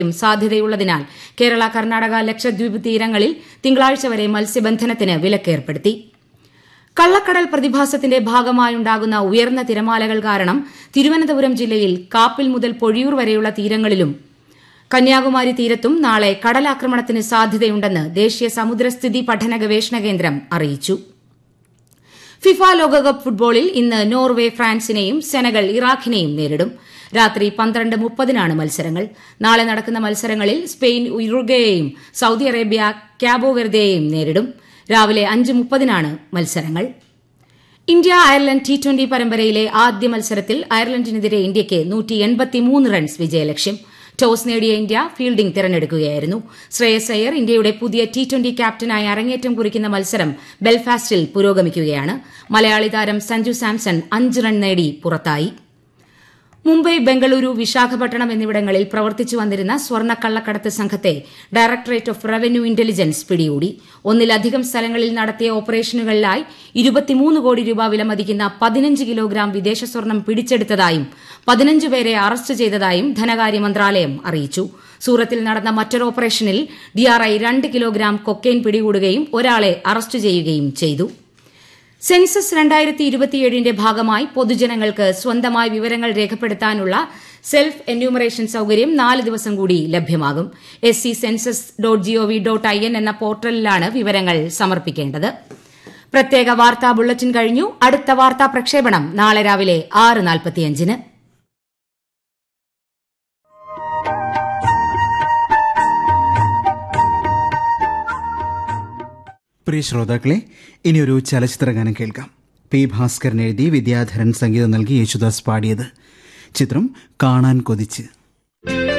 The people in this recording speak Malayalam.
സാധ്യതയുള്ളതിനാൽ കേരള കർണാടക ലക്ഷദ്വീപ് തീരങ്ങളിൽ തിങ്കളാഴ്ച വരെ മത്സ്യബന്ധനത്തിന് വിലക്കേർപ്പെടുത്തി കള്ളക്കടൽ പ്രതിഭാസത്തിന്റെ ഭാഗമായുണ്ടാകുന്ന ഉയർന്ന തിരമാലകൾ കാരണം തിരുവനന്തപുരം ജില്ലയിൽ കാപ്പിൽ മുതൽ പൊഴിയൂർ വരെയുള്ള തീരങ്ങളിലും കന്യാകുമാരി തീരത്തും നാളെ കടലാക്രമണത്തിന് സാധ്യതയുണ്ടെന്ന് ദേശീയ സമുദ്രസ്ഥിതി പഠന ഗവേഷണ കേന്ദ്രം അറിയിച്ചു ഫിഫ ലോകകപ്പ് ഫുട്ബോളിൽ ഇന്ന് നോർവെ ഫ്രാൻസിനെയും സെനഗൾ ഇറാഖിനെയും നേരിടും രാത്രി പന്ത്രണ്ട് മുപ്പതിനാണ് മത്സരങ്ങൾ നാളെ നടക്കുന്ന മത്സരങ്ങളിൽ സ്പെയിൻ ഉറുഗ്വേയെയും സൌദി അറേബ്യ ക്യാബോ വെർദയെയും നേരിടും രാവിലെ അഞ്ച് മുപ്പതിനാണ് മത്സരങ്ങൾ ഇന്ത്യ അയർലൻഡ് ടി ട്വന്റി പരമ്പരയിലെ ആദ്യ മത്സരത്തിൽ അയർലൻഡിനെതിരെ ഇന്ത്യയ്ക്ക് റൺസ് വിജയലക്ഷ്യം ടോസ് നേടിയ ഇന്ത്യ ഫീൽഡിംഗ് തിരഞ്ഞെടുക്കുകയായിരുന്നു ശ്രേയസ് അയ്യർ ഇന്ത്യയുടെ പുതിയ ടി ട്വന്റി ക്യാപ്റ്റനായി അരങ്ങേറ്റം കുറിക്കുന്ന മത്സരം ബെൽഫാസ്റ്റിൽ പുരോഗമിക്കുകയാണ് മലയാളി താരം സഞ്ജു സാംസൺ അഞ്ച് റൺ നേടി പുറത്തായി മുംബൈ ബംഗളൂരു വിശാഖപട്ടണം എന്നിവിടങ്ങളിൽ പ്രവർത്തിച്ചു വന്നിരുന്ന സ്വർണ്ണക്കള്ളക്കടത്ത് സംഘത്തെ ഡയറക്ടറേറ്റ് ഓഫ് റവന്യൂ ഇന്റലിജൻസ് പിടികൂടി ഒന്നിലധികം സ്ഥലങ്ങളിൽ നടത്തിയ ഓപ്പറേഷനുകളിലായി ഇരുപത്തിമൂന്ന് കോടി രൂപ വിലമതിക്കുന്ന പതിനഞ്ച് കിലോഗ്രാം വിദേശ സ്വർണം പിടിച്ചെടുത്തതായും പതിനഞ്ച് പേരെ അറസ്റ്റ് ചെയ്തതായും ധനകാര്യ മന്ത്രാലയം അറിയിച്ചു സൂറത്തിൽ നടന്ന മറ്റൊരു ഓപ്പറേഷനിൽ ഡിആർഐ രണ്ട് കിലോഗ്രാം കൊക്കെയ്ൻ പിടികൂടുകയും ഒരാളെ അറസ്റ്റ് ചെയ്യുകയും ചെയ്തു സെൻസസ് രണ്ടായിരത്തി ഇരുപത്തിയേഴിന്റെ ഭാഗമായി പൊതുജനങ്ങൾക്ക് സ്വന്തമായി വിവരങ്ങൾ രേഖപ്പെടുത്താനുള്ള സെൽഫ് എന്യൂമറേഷൻ സൌകര്യം നാല് ദിവസം കൂടി ലഭ്യമാകും S C census dot GOV dot I N എന്ന പോർട്ടലിലാണ് വിവരങ്ങൾ സമർപ്പിക്കേണ്ടത് പ്രത്യേക വാർത്താ ബുള്ളറ്റിൻ കഴിഞ്ഞു അടുത്ത വാർത്താ പ്രക്ഷേപണം നാളെ രാവിലെ ആറ് നാൽപ്പത്തിയഞ്ചിന് പ്രിയ ശ്രോതാക്കളെ ഇനിയൊരു ചലച്ചിത്ര ഗാനം കേൾക്കാം പി ഭാസ്കരൻ എഴുതി വിദ്യാധരൻ സംഗീതം നൽകി യേശുദാസ് പാടിയത് ചിത്രം കാണാൻ കൊതിച്ച്